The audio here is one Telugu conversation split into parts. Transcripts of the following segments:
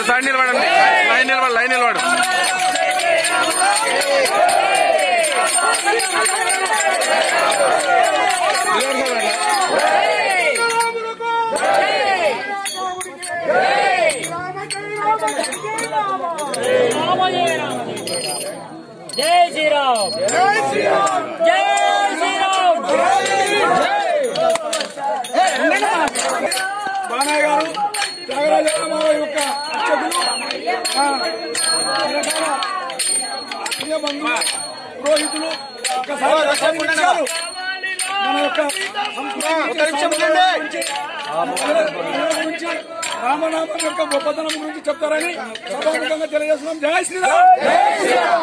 సైడ్ నిలబడండి లైన్ నిలబడు లైన్ నిలబడు జై శ్రీరామ్ జై శ్రీరామ్ జై శ్రీరామ్ బాణయ్య గారు త్యాగరాజరామారావు యొక్క అర్చకులు ఆ, రకరకాల ప్రియ బంధువులు పురోహితులు ఒక్కసారి ఒక్క నిమిషాలు మన యొక్క సంస్కృతి గురించి, మన గురించి రామనామం యొక్క గొప్పతనం గురించి చెప్తారని సభాముఖంగా తెలియజేస్తున్నాం జై శ్రీరామ్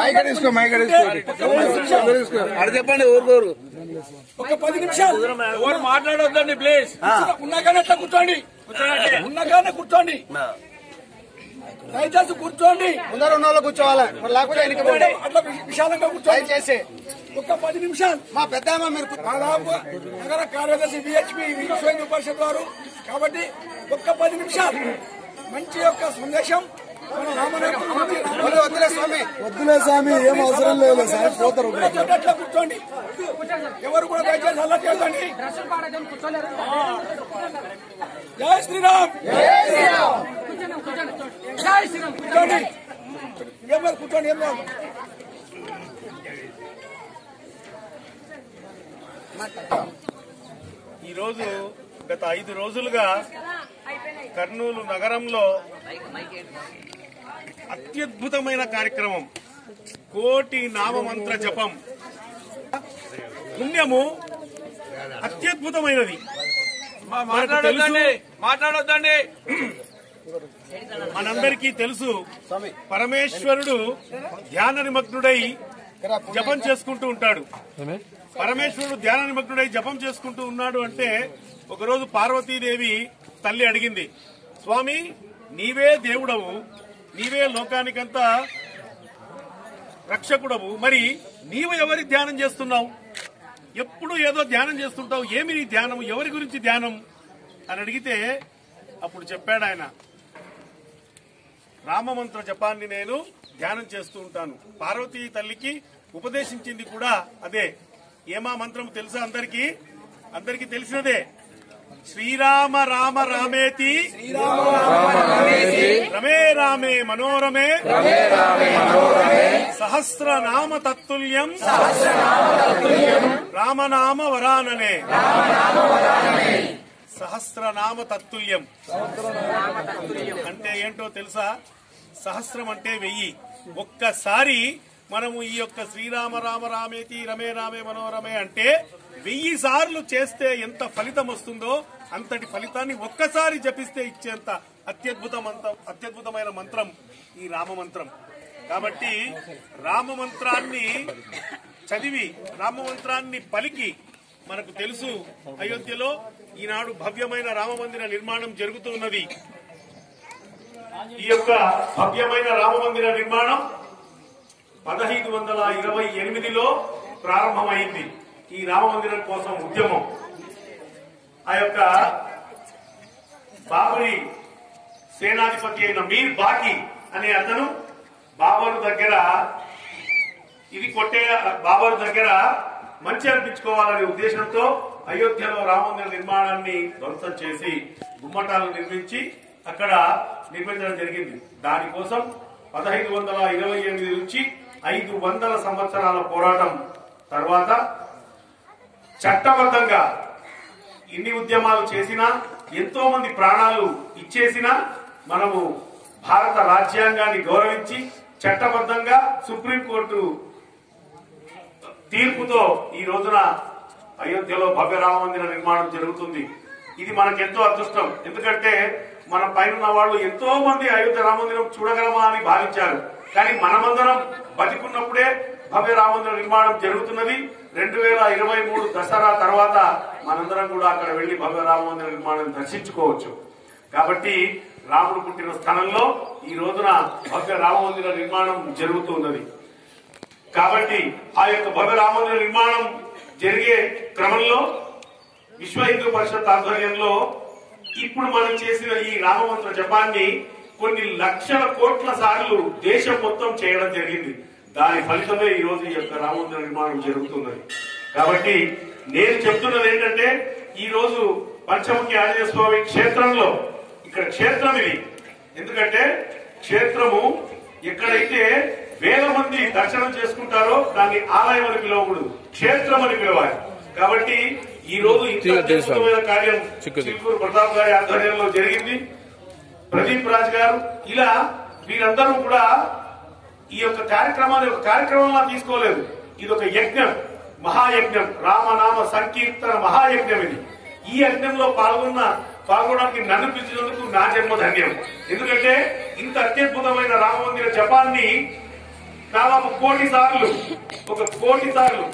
అది చెప్పండి ఊరుకోరు ఒక పది నిమిషాలు ఎవరు మాట్లాడొద్దండి ప్లీజ్ ఉన్నాగానే అట్లా కూర్చోండి ఉన్నాగానే కూర్చోండి దయచేసి కూర్చోండి ముందర ఉన్న వాళ్ళు కూర్చోవాలి మరి లేకపోతే వెనక్కి పోండి అట్లా విశాలంగా కూర్చోండి దయచేసి ఒక పది నిమిషాలు మా పెద్ద మీరు కూర్చో- దాదాపు నగర కార్యదర్శి బిహెచ్పి విశ్వ హిందూ పరిషత్ వారు కాబట్టి ఒక్క పది నిమిషాలు మంచి యొక్క సందేశం మన రామనాథ వద్దు, వద్దులే స్వామి వద్దులే స్వామి ఏం అవసరం లేదు సార్ పోతారు అట్లా కూర్చోండి ఎవరు కూడా దయచేసి అలా చేయండి జై శ్రీరామ్ కూర్చోండి ఏం లేదు కూర్చోండి ఏం లేదు ఈరోజు గత ఐదు రోజులుగా కర్నూలు నగరంలో అత్యద్భుతమైన కార్యక్రమం కోటి నామమంత్ర జపం పుణ్యము అత్యద్భుతమైనది మనకు తెలుసు మాట్లాడొద్దండి మనందరికీ తెలుసు పరమేశ్వరుడు ధ్యాన నిమగ్నుడై జపం చేసుకుంటూ ఉంటాడు పరమేశ్వరుడు ధ్యాన నిమగ్నుడై జపం చేసుకుంటూ ఉన్నాడు అంటే ఒకరోజు పార్వతీదేవి తల్లి అడిగింది స్వామి నీవే దేవుడవు నీవే లోకానికంతా రక్షకుడవు మరి నీవు ఎవరి ధ్యానం చేస్తున్నావు ఎప్పుడు ఏదో ధ్యానం చేస్తుంటావు ఏమి నీ ధ్యానం ఎవరి గురించి ధ్యానం అని అడిగితే అప్పుడు చెప్పాడు ఆయన రామమంత్ర జపాన్ని నేను ధ్యానం చేస్తూ ఉంటాను పార్వతీ తల్లికి ఉపదేశించింది కూడా అదే ఏమా మంత్రం తెలుసా అందరికీ అందరికీ తెలిసినదే శ్రీరామ రామ రామేతి రమే రామే మనోరమే సహస్రనామ తత్తుల్యం రామనామ వరాననే సహస్రనామ తత్తుల్యం అంటే ఏంటో తెలుసా సహస్రం అంటే వెయ్యి ఒక్కసారి మనము ఈ యొక్క శ్రీరామ రామ రామేతి రమే రామే మనోరమే అంటే వెయ్యి సార్లు చేస్తే ఎంత ఫలితం వస్తుందో అంతటి ఫలితాన్ని ఒక్కసారి జపిస్తే ఇచ్చేంత అత్యద్భుత మంత్రం అత్యద్భుతమైన మంత్రం ఈ రామ మంత్రం కాబట్టి రామ మంత్రాన్ని చదివి రామ మంత్రాన్ని పలికి మనకు తెలుసు అయోధ్యలో ఈనాడు భవ్యమైన రామ మందిర నిర్మాణం జరుగుతూ ఉన్నది ఈ యొక్క భవ్యమైన రామ మందిర నిర్మాణం పదహైదు వందల ఇరవై ఎనిమిదిలో ప్రారంభమైంది ఈ రామ మందిరం కోసం ఉద్యమం ఆ యొక్క బాబరి సేనాధిపతి అయిన మీర్ బాకి అనే అతను బాబరు దగ్గర ఇది కొట్టే బాబరు దగ్గర మంచి అనిపించుకోవాలనే ఉద్దేశంతో అయోధ్యలో రామమందిర నిర్మాణాన్ని ధ్వంసం చేసి గుమ్మటాలు నిర్మించి అక్కడ నిర్మించడం జరిగింది దానికోసం పదహైదు వందల ఇరవై ఎనిమిది నుంచి ఐదు వందల సంవత్సరాల పోరాటం తర్వాత చట్టబద్ధంగా ఇన్ని ఉద్యమాలు చేసినా ఎంతో మంది ప్రాణాలు ఇచ్చేసినా మనము భారత రాజ్యాంగాన్ని గౌరవించి చట్టబద్ధంగా సుప్రీంకోర్టు తీర్పుతో ఈ రోజున అయోధ్యలో భవ్య రామ మందిర నిర్మాణం జరుగుతుంది ఇది మనకెంతో అదృష్టం ఎందుకంటే మన పైన వాళ్ళు ఎంతో మంది అయోధ్య రామ మందిరం చూడగలమా అని భావించారు కానీ మనమందరం బతికున్నప్పుడే భవ్య రామ మందిర నిర్మాణం జరుగుతున్నది రెండు వేల ఇరవై మూడు దసరా తర్వాత మనందరం కూడా అక్కడ వెళ్లి భవ్య రామ మందిర నిర్మాణం దర్శించుకోవచ్చు కాబట్టి రాముడు పుట్టిన స్థలంలో ఈ రోజున భవ్య రామ మందిర నిర్మాణం జరుగుతున్నది కాబట్టి ఆ యొక్క భవ్య రామ మందిర నిర్మాణం జరిగే క్రమంలో విశ్వ హిందూ పరిషత్ ఆధ్వర్యంలో ఇప్పుడు మనం చేసిన ఈ రామమంత్ర జపాన్ని కొన్ని లక్షల కోట్ల సార్లు దేశం మొత్తం చేయడం జరిగింది దాని ఫలితమే ఈ రోజు ఈ యొక్క రామమందిర నిర్మాణం జరుగుతున్నది కాబట్టి నేను చెప్తున్నది ఏంటంటే ఈ రోజు పంచముఖి ఆంజనేయ స్వామి క్షేత్రంలో ఇక్కడ క్షేత్రం ఇది ఎందుకంటే క్షేత్రము ఎక్కడైతే వేల మంది దర్శనం చేసుకుంటారో దాన్ని ఆలయం అని పిలవకూడదు క్షేత్రం అని పిలవాలి కాబట్టి ఈ రోజు ఇంత చిక్కు తెలుసు. అద్భుతమైన కార్యం చిక్కుది. చిలుకూరు ప్రతాప్ గారి ఆధ్వర్యంలో జరిగింది ప్రదీప్ రాజ్ గారు ఇలా వీరందరూ కూడా ఈ యొక్క కార్యక్రమాన్ని ఒక కార్యక్రమంలా తీసుకోలేదు ఇది ఒక యజ్ఞం మహాయజ్ఞం రామనామ సంకీర్తన మహాయజ్ఞం ఇది ఈ యజ్ఞంలో పాల్గొన్న పాల్గొనడానికి నన్ను పిలిచినందుకు నా జన్మ ధన్యం ఎందుకంటే ఇంత అత్యద్భుతమైన రామ మందిర జపాన్ని దాదాపు కోటి సార్లు ఒక కోటి సార్లు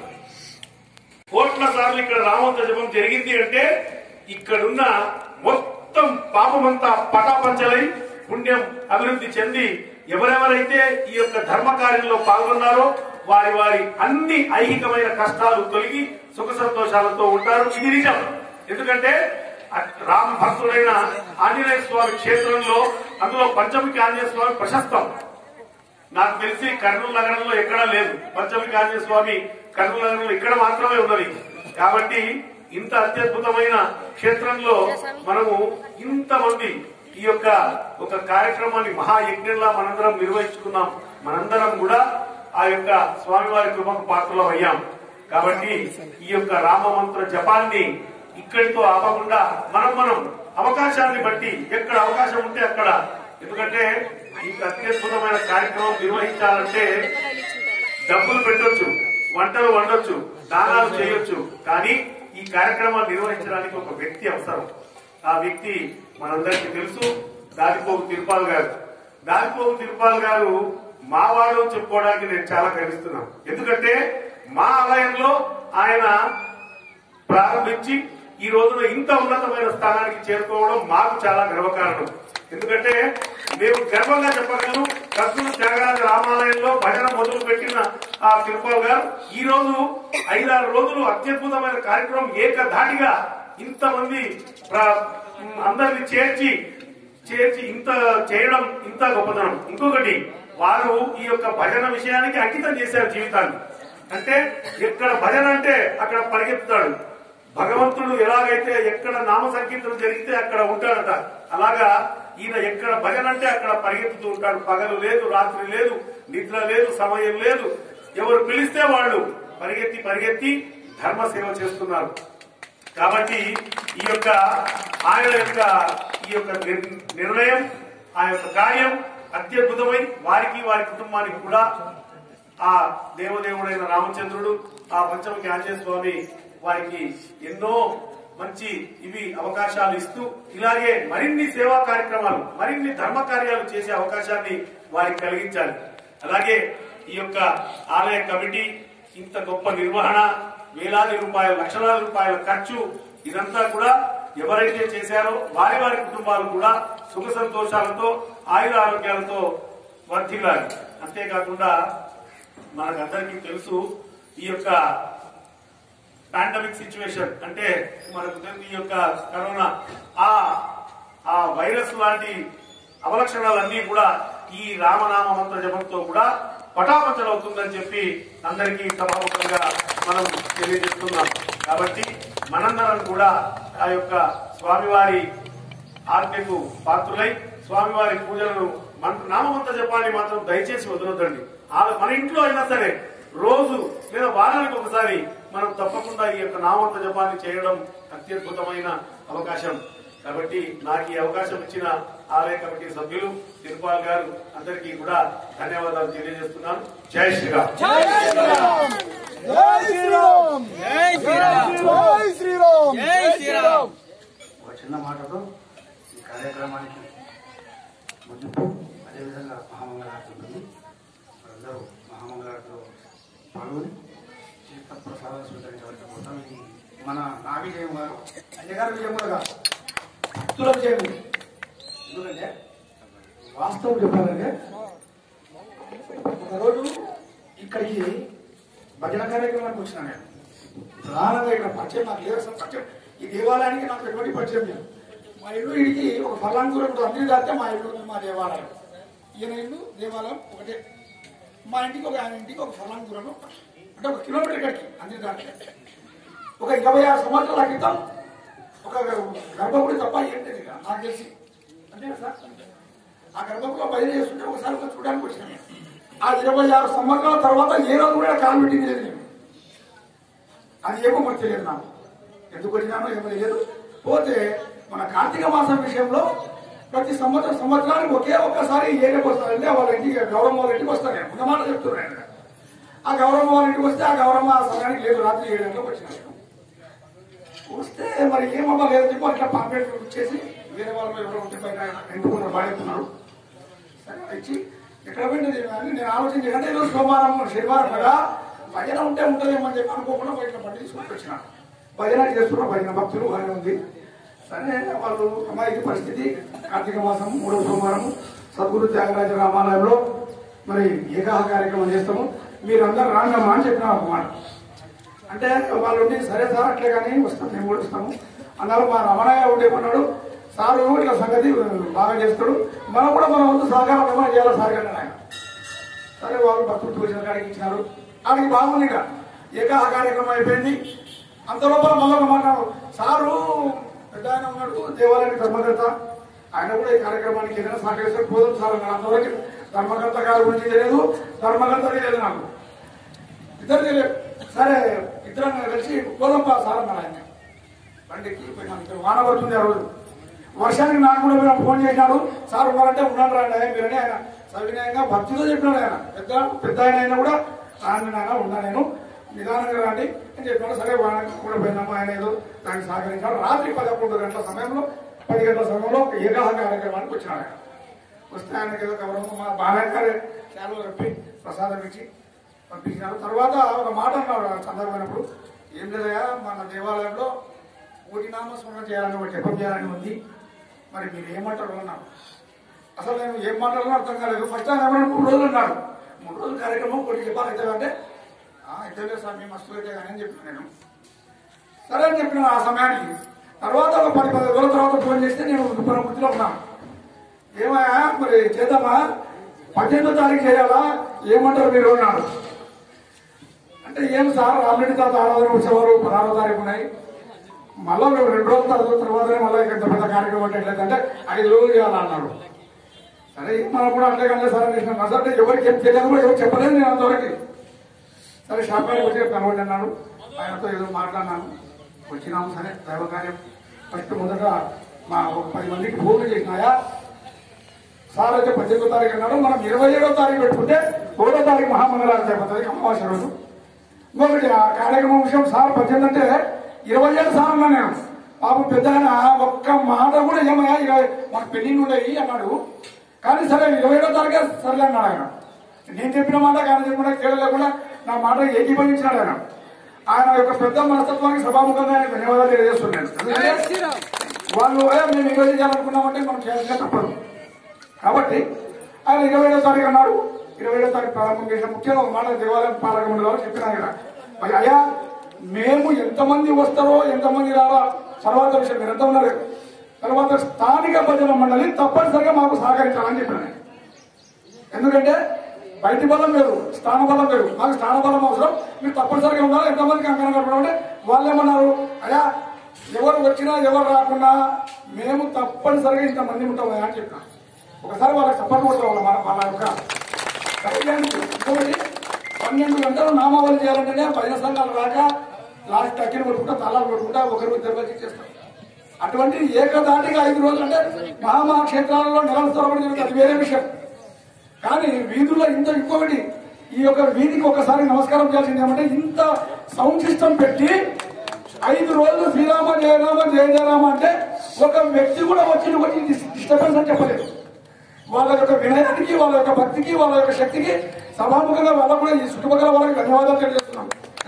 కోట్ల సార్లు ఇక్కడ రామంత జపం జరిగింది అంటే ఇక్కడున్న మొత్తం పాపమంతా పటాపంచలై పుణ్యం అభివృద్ధి చెంది ఎవరెవరైతే ఈ యొక్క ధర్మ కార్యంలో పాల్గొన్నారో వారి వారి అన్ని ఐహికమైన కష్టాలు తొలగి సుఖ సంతోషాలతో ఉంటారు ఇది నిజం ఎందుకంటే రామ భక్తుడైన ఆంజనేయ స్వామి క్షేత్రంలో అందులో పంచముఖి ఆంజనేయ స్వామి ప్రశస్తం నాకు తెలిసి కర్నూలు నగరంలో ఎక్కడా లేదు పంచమిక ఆంజనేయ స్వామి కర్నూలు నగరంలో ఇక్కడ మాత్రమే ఉన్నది కాబట్టి ఇంత అత్యద్భుతమైన క్షేత్రంలో మనము ఇంతమంది ఈ యొక్క ఒక కార్యక్రమాన్ని మహాయజ్ఞంలా మనందరం నిర్వహించుకున్నాం మనందరం కూడా ఆ యొక్క స్వామివారి కృపకు పాత్రలో అయ్యాం కాబట్టి ఈ యొక్క రామమంత్ర జపాన్ని ఇక్కడితో ఆపకుండా మనం మనం అవకాశాన్ని బట్టి ఎక్కడ అవకాశం ఉంటే అక్కడ ఎందుకంటే ఇంత అత్యద్భుతమైన కార్యక్రమం నిర్వహించాలంటే డబ్బులు పెట్టొచ్చు వంటలు వండొచ్చు దానాలు చేయొచ్చు కానీ ఈ కార్యక్రమాన్ని నిర్వహించడానికి ఒక వ్యక్తి అవసరం ఆ వ్యక్తి మనందరికీ తెలుసు దాదిపోగు తిరుపాల్ గారు దాదిపోగు తిరుపాల్ గారు మావాడు అని చెప్పుకోవడానికి నేను చాలా గర్విస్తున్నాను ఎందుకంటే మా ఆలయంలో ఆయన ప్రారంభించి ఈ రోజున ఇంత ఉన్నతమైన స్థానానికి చేరుకోవడం మాకు చాలా గర్వకారణం ఎందుకంటే మేము గర్వంగా చెప్పగలను కర్నూలు త్యాగరాజ రామాలయంలో భజన మొదలు పెట్టిన ఆ తిరుపతి గారు ఈ రోజు ఐదారు రోజులు అత్యద్భుతమైన కార్యక్రమం ఏకధాటిగా ఇంతమంది ప్ర- అందరిని చేర్చి చేర్చి ఇంత చేయడం ఇంత గొప్పతనం ఇంకొకటి వారు ఈ యొక్క భజన విషయానికి అంకితం చేశారు జీవితాన్ని అంటే ఎక్కడ భజన అంటే అక్కడ పరిగెత్తుతాడు భగవంతుడు ఎలాగైతే ఎక్కడ నామ సంకీర్తన జరిగితే అక్కడ ఉంటాడట అలాగా ఈయన ఎక్కడ భజన అంటే అక్కడ పరిగెత్తుతూ ఉంటాడు పగలు లేదు రాత్రి లేదు నిద్ర లేదు సమయం లేదు ఎవరు పిలిస్తే వాళ్ళు పరిగెత్తి పరిగెత్తి ధర్మ సేవ చేస్తున్నారు కాబట్టి ఈ యొక్క ఆయన యొక్క ఈ యొక్క నిర్- నిర్ణయం ఆ యొక్క కార్యం అత్యద్భుతమై వారికి వారి కుటుంబానికి కూడా ఆ దేవదేవుడైన రామచంద్రుడు ఆ పంచముఖి ఆంజనేయ స్వామి వారికి ఎన్నో మంచి ఇవి అవకాశాలు ఇస్తూ ఇలాగే మరిన్ని సేవా కార్యక్రమాలు మరిన్ని ధర్మ కార్యాలు చేసే అవకాశాన్ని వారికి కలిగించాలి అలాగే ఈ యొక్క ఆలయ కమిటీ ఇంత గొప్ప నిర్వహణ వేలాది రూపాయల లక్షలాది రూపాయల ఖర్చు ఇదంతా కూడా ఎవరైతే చేశారో వారి వారి కుటుంబాలు కూడా సుఖ సంతోషాలతో ఆయుర ఆరోగ్యాలతో వర్ధిల్లాలి అంతేకాకుండా మనకందరికీ తెలుసు ఈ యొక్క పాండమిక్ సిచ్యువేషన్ అంటే మనకు తెలుసు ఈ యొక్క కరోనా ఆ ఆ వైరస్ లాంటి అవలక్షణాలన్నీ కూడా ఈ రామనామ మంత్ర జపంతో కూడా పటాపంచలవుతుందని చెప్పి అందరికీ సభాముఖంగా మనం తెలియజేస్తున్నాం కాబట్టి మనందరం కూడా ఆ యొక్క స్వామివారి ఆజ్ఞకు పాత్రులై స్వామివారి పూజలను మంత్ర నామమంత్ర జపాన్ని మాత్రం దయచేసి వదలొద్దండి ఆ మన ఇంట్లో అయినా సరే రోజు లేదా వారానికి ఒకసారి మనం తప్పకుండా ఈ యొక్క నామంత జపాన్ని చేయడం అత్యద్భుతమైన అవకాశం కాబట్టి నాకు ఈ అవకాశం ఇచ్చిన ఆలయ కమిటీ సభ్యులు తిరుపాల్ గారు అందరికీ కూడా ధన్యవాదాలు తెలియజేస్తున్నాను జై శ్రీరామ్ ఒక చిన్న మాటతో ఈ కార్యక్రమానికి ముగింపు అదేవిధంగా మహామంగళారతి ఉంటుంది మనందరూ మహామంగళారతిలో పాల్గొని తీర్థ ప్రసాదం స్వీకరించవలసిన కోసం ఇది మన నా విజయం గారు అయ్యగారి విజయం కూడా కాదు భక్తుల విజయం ఇది. ఎందుకంటే వాస్తవం చెప్పాలంటే ఒకరోజు ఇక్కడికి భజన కార్యక్రమానికి వచ్చినా నేను ప్రధానంగా ఇక్కడ పరిచయం నాకు లేదు అసలు పరిచయం ఈ దేవాలయానికి నాకు ఎటువంటి పరిచయం లేదు మా ఇల్లు ఇడికి ఒక ఫలాన్ దూరం ఉంటుంది అన్ని దాటితే మా ఇల్లు ఉంది, మా దేవాలయం ఈయన ఇల్లు దేవాలయం ఒకటే మా ఇంటికి ఒక ఆయన ఇంటికి ఒక ఫలాన్ దూరంలో అంటే ఒక కిలోమీటర్ ఇక్కడికి అన్ని దాటితే ఒక ఇరవై ఆరు సంవత్సరాల క్రితం ఒక గర్భగుడి తప్ప ఏంటి ఇక నాకు తెలిసి అంతే కదా సార్ ఆ గర్భంలో బయలు చేస్తుంటే ఒకసారి ఒక చూడడానికి వచ్చినాను ఆ ఇరవై ఆరు సంవత్సరాల తర్వాత ఏ రోజు కూడా కాలు పెట్టింది లేదు నేను అది ఏమో మరి తెలియదు నాకు ఎందుకు వచ్చినానో ఏమో తెలియదు పోతే మన కార్తీక మాసం విషయంలో ప్రతి సంవత్సరం సంవత్సరానికి ఒకే ఒక్కసారి ఏరియాకి వస్తారంటే వాళ్ళ ఇంటికి గౌరమ్మ వాళ్ళ ఇంటికి వస్తాను నేను ఉన్నమాట చెప్తున్నాను ఆ గౌరమ్మ వాళ్ళ ఇంటికి వస్తే ఆ గౌరమ్మ ఆ సమయానికి లేదు రాత్రి ఏడు గంటలకు వచ్చినాను వస్తే మరి ఏమమ్మా లేదు చెప్పి అట్లా పాంప్లెట్ ఇచ్చేసి వేరే వాళ్ళు ఎవరో ఉంటే పైన ఎంటుకున్నారు పాడేస్తున్నారు సరే ఇచ్చి ఎక్కడ పోయింది అని నేను ఆలోచించి అంటే ఈరోజు సోమవారం శనివారం కదా భజన ఉంటే ఉంటుందేమో అని చెప్పి అనుకోకుండా బయట బండి తీసుకొని వచ్చిన భజన చేస్తున్న భజన భక్తులు బాగానే ఉంది సరే వాళ్ళు అమ్మాయికి పరిస్థితి కార్తీక మాసం మూడవ సోమవారం సద్గురు త్యాగరాజ రామాలయంలో మరి ఏకాహ కార్యక్రమం చేస్తాము మీరందరూ రాండమ్మా అని చెప్పిన ఒక మాట అంటే వాళ్ళు ఉండి సరే సార్ అట్లే కానీ వస్తాం మేము కూడా వస్తాము అన్నారు మా రమణయ్య ఉండేమన్నాడు సార్ ఇట్లా సంగతి బాగా చేస్తాడు మనం కూడా మన వంతు సహకారం ఏమైనా చేయాలి సార్ కానీ ఆయన సరే వాళ్ళు భక్తులు చూసిన కాడికి ఇచ్చినారు ఆడికి బాగుంది ఇక ఏకాహ కార్యక్రమం అయిపోయింది అంత లోపల మళ్ళీ ఒక మాట అన్నాడు. సారు పెద్ద ఆయన ఉన్నాడు దేవాలయానికి ధర్మకర్త ఆయన కూడా ఈ కార్యక్రమానికి ఏదైనా సహకరిస్తే పోదాం సార్ అన్నాడు అంతవరకు ధర్మకర్త గారి గురించి తెలియదు ధర్మకర్త తెలియదు నాకు ఇద్దరు తెలియదు సరే ఇద్దరం కలిసి పోదంపా సార్ అన్నాడు ఆయన బండికి పోయినాం ఇక్కడ వాన పడుతుంది ఆ రోజు వర్షానికి నాకు కూడా మీరు ఫోన్ చేసినాడు సార్ ఉన్నారంటే ఉన్నాడు రండి ఆయన మీరని ఆయన సవినయంగా భక్తితో చెప్పినాడు ఆయన పెద్ద పెద్ద ఆయన అయినా కూడా రాండి నాయన ఉన్నా నేను నిదానంగా రండి అని చెప్పినాడు సరే వానకి కూడా పోయినాము ఆయన ఏదో దానికి సహకరించాడు రాత్రి పదకొండు గంటల సమయంలో పది గంటల సమయంలో ఒక ఏకాహ కార్యక్రమానికి వచ్చినాడు ఆయన వస్తే ఆయనకి ఏదో గౌరవం మా బాగానే చాలా చెప్పి ప్రసాదం ఇచ్చి పంపించినారు తర్వాత ఒక మాట అన్నాడు ఆ సందర్భమైనప్పుడు ఏం లేదయా మన దేవాలయంలో కోటి నామస్మరణ చేయాలని ఒక జపం చేయాలని ఉంది మరి మీరు ఏమంటారు అన్నాడు అసలు నేను ఏం మాట్లాడాలో అర్థం కాలేదు ఫస్ట్ ఆయన ఏమన్నా మూడు రోజులు అన్నాడు మూడు రోజుల కార్యక్రమం కొన్ని జపాలు అయితే అంటే అయితే స్వామి మస్తు అయితే కానీ అని చెప్పిన నేను సరే అని చెప్పిన ఆ సమయానికి తర్వాత ఒక పది పది రోజుల తర్వాత ఫోన్ చేస్తే నేను దుబ్బరం గుర్తులో ఉన్నాను ఏమయ్యా మరి చేద్దామా పద్దెనిమిదో తారీఖు చేయాలా ఏమంటారు మీరు అన్నాడు అంటే ఏం సార్ ఆల్రెడీ తాత ఆరాధన ఉత్సవాలు పదహారో తారీఖు ఉన్నాయి మళ్ళా మేము రెండు రోజుల తర్వాత తర్వాతనే మళ్ళీ ఇంత పెద్ద కార్యక్రమం అంటే ఎట్లయితే ఐదు రోజులు చేయాలన్నాడు సరే మనం కూడా అట్లే కానీ సార్ అని చేసినాం అంటే ఎవరికి ఏం తెలియదు కూడా ఎవరు చెప్పలేదు నేను అంతవరకు సరే షాపానికి వచ్చి కనబడి అన్నాడు ఆయనతో ఏదో మాట్లాడినాను వచ్చినాము సరే దైవ కార్యం ఫస్ట్ మొదట మా ఒక పది మందికి ఫోన్లు చేసినాయా సార్ అయితే పద్దెనిమిదో తారీఖు అన్నాడు మనం ఇరవై ఏడో తారీఖు పెట్టుకుంటే ఒకటో తారీఖు మహామంగళారతి అయిపోతుంది అమావాస్య రోజు ఇంకొకటి ఆ కార్యక్రమం విషయం సార్ పద్దెనిమిది అంటే ఇరవై ఏడు సార్ అన్నా నేను పాపం పెద్ద ఆయన ఒక్క మాట కూడా ఏమయ్యా ఇరవై మన పెళ్లి ఉండేవి అన్నాడు కానీ సరే ఇరవై ఏడో తారీఖే సర్లే అన్నాడు ఆయన నేను చెప్పిన మాట ఆయన చెప్పిన కేవలం లేకుండా నా మాట ఏకీభవించినాడు ఆయన ఆయన యొక్క పెద్ద మనస్తత్వానికి సభాముఖంగా ఆయన ధన్యవాదాలు తెలియజేస్తున్నాను ఎందుకంటే వాళ్ళు "ఏ, మేము ఈరోజు చేయాలనుకున్నామంటే మనం చేయాల్సిన తప్పదు కాబట్టి ఆయన ఇరవై ఏడో తారీఖు అన్నాడు ఇరవై ఏడో తారీఖు ప్రారంభం చేసిన ముఖ్యంగా ఒక మాట దేవాలయం పాలక మండలిలో చెప్పినాను కదా మరి అయ్యా మేము ఎంతమంది వస్తారో ఎంతమంది రావా తర్వాత విషయం మీరు ఎంత ఉన్నారు తర్వాత స్థానిక భజన మండలి తప్పనిసరిగా మాకు సహకరించాలని చెప్పినాను ఎందుకంటే బయటి బలం వేరు స్థాన బలం వేరు మాకు స్థాన బలం అవసరం మీరు తప్పనిసరిగా ఉండాలి ఎంతమందికి అంకణం కట్టడం వాళ్ళు ఏమన్నారు అయ్యా ఎవరు వచ్చినా ఎవరు రాకుండా మేము తప్పనిసరిగా ఇంతమంది ఉంటాం అని చెప్పిన ఒకసారి వాళ్ళకి సపోర్ట్ కొడతాం వాళ్ళ మన వాళ్ళ యొక్క ధైర్యానికి ఇంకొకటి పన్నెండు గంటలు నామావళి చేయాలంటేనే భజన సంఘాలు రాక లాస్ట్ టక్కిని కొట్టుకుంటా తలాలు కొట్టుకుంటా ఒకరు ఇద్దరు వచ్చి చేస్తాం అటువంటి ఏకదాటిగా ఐదు రోజులు అంటే మహామహాక్షేత్రాలలో నెలల తరబడి జరుగుతుంది అది వేరే విషయం కానీ వీధుల్లో ఇంత ఇంకొకటి ఈ యొక్క వీధికి ఒకసారి నమస్కారం చేయాల్సింది ఏమంటే ఇంత సౌండ్ సిస్టమ్ పెట్టి ఐదు రోజులు శ్రీరామ జయరామ జయ జయరామ అంటే ఒక వ్యక్తి కూడా వచ్చి వచ్చి డిస్టర్బెన్స్ అని చెప్పలేదు వాళ్ళ యొక్క వినయానికి వాళ్ళ యొక్క భక్తికి వాళ్ళ యొక్క శక్తికి సభాముఖంగా వాళ్ళకు కూడా ఈ చుట్టుపక్కల వాళ్ళకి ధన్యవాదాలు తెలియజేస్తున్నాం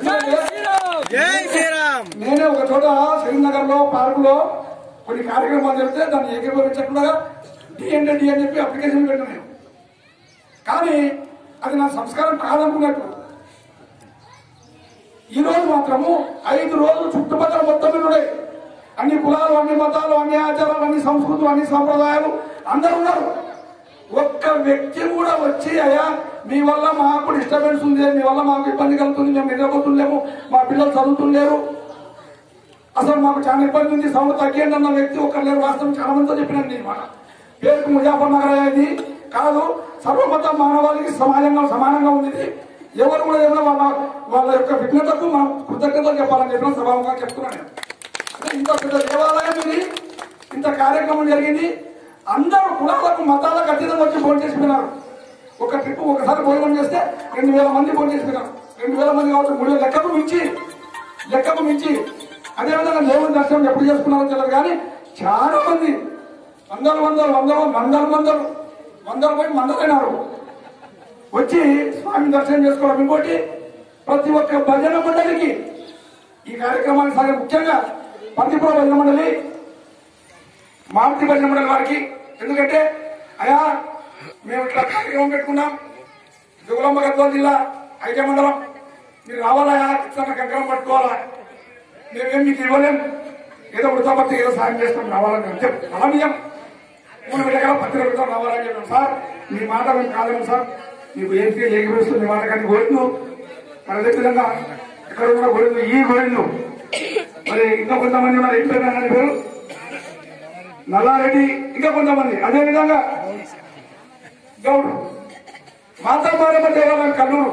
ఎందుకంటే నేనే ఒక చోట శ్రీనగర్ లో పార్క్ లో కొన్ని కార్యక్రమాలు జరిగితే దాన్ని ఏకీభవించకుండా డి అంటే డి అని చెప్పి అప్లికేషన్ పెట్టాను నేను కానీ అది నా సంస్కారం కాదనుకున్నట్టు ఈ రోజు మాత్రము ఐదు రోజులు చుట్టుపక్కల మొత్తం మీద ఉన్నాయి అన్ని కులాలు అన్ని మతాలు అన్ని ఆచారాలు అన్ని సంస్కృతులు అన్ని సంప్రదాయాలు అందరూ ఉన్నారు ఒక్క వ్యక్తి కూడా వచ్చి అయ్యా మీ వల్ల మాకు డిస్టర్బెన్స్ ఉంది మీ వల్ల మాకు ఇబ్బంది కలుగుతుంది మేము నిద్రపోతుండలేము మా పిల్లలు చదువుతుండలేరు అసలు మాకు చాలా ఇబ్బంది ఉంది సౌండ్ తగ్గియండి అన్న వ్యక్తి ఒక్కరు లేరు వాస్తవం చాలా మందితో చెప్పినాను నేను మాట పేరుకు ముజాఫర్ నగర్ అయ్యేది కాదు సర్వమత మానవాళికి సమాజంగా సమానంగా ఉంది ఇది. ఎవరు కూడా ఏమైనా వాళ్ళ వాళ్ళ యొక్క విఘ్నతకు మనం కృతజ్ఞతలు చెప్పాలని చెప్పిన సభాముగా చెప్తున్నాను నేను అంటే ఇంత పెద్ద దేవాలయం ఇది ఇంత కార్యక్రమం జరిగింది అందరూ కులాలకు మతాలకు అతీతంగా వచ్చి భోజనం చేసిపోయినారు ఒక ట్రిప్ ఒకసారి భోజనం చేస్తే రెండు వేల మంది భోజనం చేసిపోయినారు రెండు వేల మంది కావచ్చు మూడు వేల లెక్కకు మించి లెక్కకు మించి అదేవిధంగా దేవుని దర్శనం ఎప్పుడు చేసుకున్నారో తెలియదు కానీ చాలా మంది వందలు వందలు వందలు వందలు వందలు వందలు పోయి మందలైనారు వచ్చి స్వామి దర్శనం చేసుకోవడం ఇంకోటి ప్రతి ఒక్క భజన మండలికి ఈ కార్యక్రమానికి సాగే ముఖ్యంగా పందిపుర భజన మండలి మారుతి భజన మండలి వారికి ఎందుకంటే అయా మేము ఇట్లా కార్యక్రమం పెట్టుకున్నాం జుగులమ్మ గద్వాల జిల్లా ఐకే మండలం మీరు రావాలా ఇట్లా కంకరం పట్టుకోవాలా మేమేం మీకు ఇవ్వలేం ఏదో వృతాపత్తి ఏదో సాయం చేస్తాం రావాలని మేము చెప్పి బలమీయం మూడు విడగల పత్రిక పెడతాం రావాలని చెప్పాం సార్ మీ మాట మేము కాలేము సార్ మీకు ఏంటి లేకపోతే మీ మాట కానీ గోయిందు మరి అదే విధంగా ఎక్కడ ఉన్న గోయిందు ఈ గోయిందు మరి ఇంకా కొంతమంది ఉన్నారు ఏం పేరు అన్న పేరు నల్లారెడ్డి ఇంకా కొంతమంది అదే విధంగా గౌడ్ మాతా మారమ్మ దేవాలయం కల్లూరు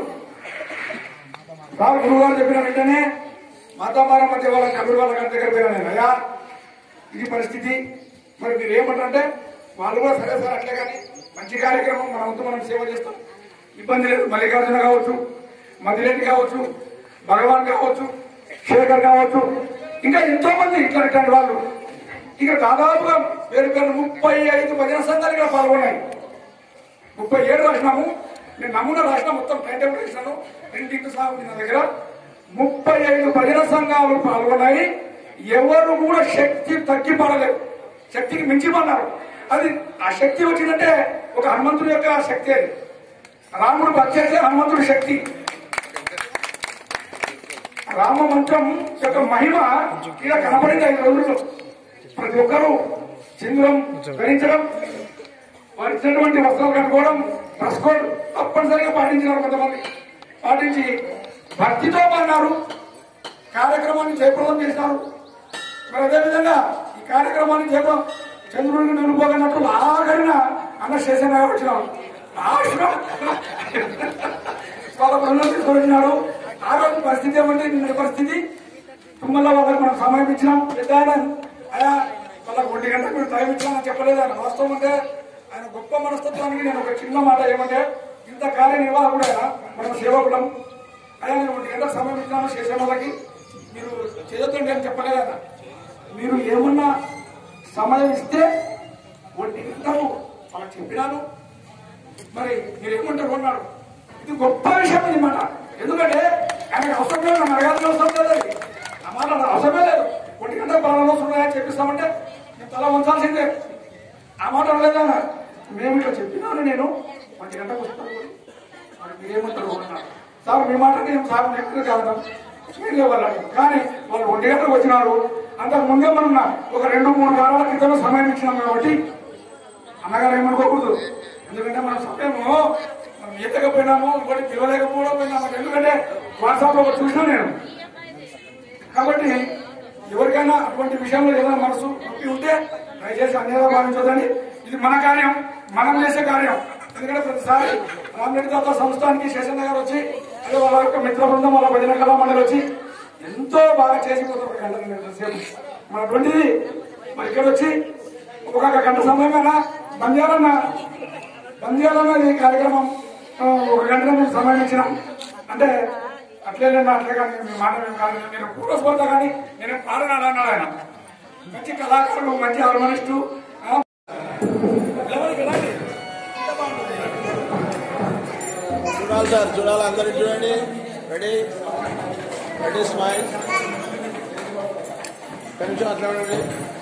సార్ గురుగారు చెప్పిన వెంటనే మాతా మారమ్మ దేవాలయం కల్లూరు వాళ్ళ గారి దగ్గర పోయినా నేను అయ్యా ఇది పరిస్థితి మరి మీరు ఏమంటారంటే వాళ్ళు కూడా సరే సార్ అట్లే కానీ మంచి కార్యక్రమం మన వంతు మనం సేవ చేస్తాం ఇబ్బంది లేదు మల్లికార్జున కావచ్చు మదిరెడ్డి కావచ్చు భగవాన్ కావచ్చు శేఖర్ కావచ్చు ఇంకా ఎంతో మంది ఇట్లా ఇట్లాంటి వాళ్ళు ఇక దాదాపుగా పేరు పేరు ముప్పై ఐదు భజన సంఘాలు ఇక్కడ పాల్గొన్నాయి ముప్పై ఏడు రాసినాము నేను నమూనా రాసిన మొత్తం టైం టేబుల్ రాసినాను రెండింటి సాగు ఉంది నా దగ్గర ముప్పై ఐదు భజన సంఘాలు పాల్గొన్నాయి ఎవరు కూడా శక్తి తగ్గి పడలేదు శక్తికి మించి పడినారు అది ఆ శక్తి వచ్చిందంటే ఒక హనుమంతుడి యొక్క శక్తి అది రాముడు వచ్చేసి హనుమంతుడి శక్తి రామ మంత్రం యొక్క మహిమ ఇలా కనబడింది ఐదు రోజుల్లో ప్రతి ఒక్కరూ సింధూరం ధరించడం వారు ఇచ్చినటువంటి వస్త్రాలు కట్టుకోవడం డ్రెస్ కోడ్ తప్పనిసరిగా పాటించినారు కొంతమంది పాటించి భక్తితో పాడినారు కార్యక్రమాన్ని జయప్రదం చేసినారు మరి అదేవిధంగా ఈ కార్యక్రమాన్ని జయప్రదం చంద్రుడిని నిలుపోగన్నట్టు ఆఖరిన అన్న శేషన్ వచ్చినారు లాస్ట్లో వాళ్ళ బృందం తీసుకొని వచ్చినాడు ఆ రోజు పరిస్థితి ఏమంటే నిన్న పరిస్థితి తుమ్మల వాళ్ళకి మనం సమయం ఇచ్చినాం పెద్ద ఆయన అయా వాళ్ళకి ఒంటి గంటకు మీరు టైం ఇచ్చినామని చెప్పలేదు ఆయన వాస్తవం అంటే ఆయన గొప్ప మనస్తత్వానికి నేను ఒక చిన్న మాట ఏమంటే ఇంత కార్యనిర్వాహకుడు ఆయన మన సేవకులం అయ్యా నేను ఒంటి గంటకు సమయం ఇచ్చినాను చేసే వాళ్ళకి మీరు చేయొద్దండి అని చెప్పలేదు ఆయన మీరు ఏమన్నా సమయం ఇస్తే ఒంటి గంటకు వాళ్ళకి చెప్పినాను మరి మీరు ఏమంటారు అన్నాడు ఇది గొప్ప విషయం ఇది మాట ఎందుకంటే ఆయనకు అవసరం లేదు నన్ను అడగాల్సిన అవసరం లేదు అది. ఆ మాట నాకు అవసరమే లేదు ఒంటి గంట పలానా ఉన్నాయా చెప్పిస్తామంటే నేను తల వంచాల్సిందే ఆ మాట అనలేదు ఆయన మేము ఇట్లా చెప్పినాను నేను ఒంటి గంటకు వస్తాను మరి మీరేమంటారు అన్నాడు సార్ మీ మాట నేను సార్ నెక్స్ట్ కాదు మీరు వాళ్ళు కానీ వాళ్ళు ఒంటి గంటకు వచ్చినారు అంతకు ముందే మనం ఒక రెండు మూడు వారాల క్రితమే సమయం ఇచ్చినాం కాబట్టి అన్నగారు ఏమనుకోకూడదు ఎందుకంటే మన సమయము మనం ఈతకపోయినాము ఇంకోటి పిలవలేకపోవడం పోయినాము ఎందుకంటే వాట్సాప్ లో ఒకటి చూసినా నేను కాబట్టి ఎవరికైనా అటువంటి విషయంలో ఏదైనా మనసు నొప్పి ఉంటే దయచేసి అన్యదా భావించదండి ఇది మన కార్యం మనం చేసే కార్యం ఎందుకంటే ప్రతిసారి రామరెడ్డి దాత సంస్థానికి శేషన్న గారు వచ్చి అదే వాళ్ళ యొక్క మిత్ర బృందం వాళ్ళ భజన కళా మండలి వచ్చి ఎంతో బాగా చేసిపోతారు ఒక గంట రెండు సేపు మన అటువంటిది మరి ఇక్కడ వచ్చి ఒక గంట సమయమైనా బంద్ చేయాలన్నా బంద్ చేయాలన్నా ఈ కార్యక్రమం ఆ, ఒక గంట మేము సమయం ఇచ్చినాం అంటే అట్లేదన్నా అట్లే కానీ మీ మాట మేము కాదు నేను కూరపోతా కానీ నేను పాడనాడు అన్నాడు ఆయన మంచి కళాకారులు మంచి హార్మోనిస్టు ఆ, పిల్లవాడికి ఎలాంటి? చూడాలి సార్ చూడాలి అందరు చూడండి రెడీ రెడీ స్మైల్ కొంచెం అట్లా ఉండండి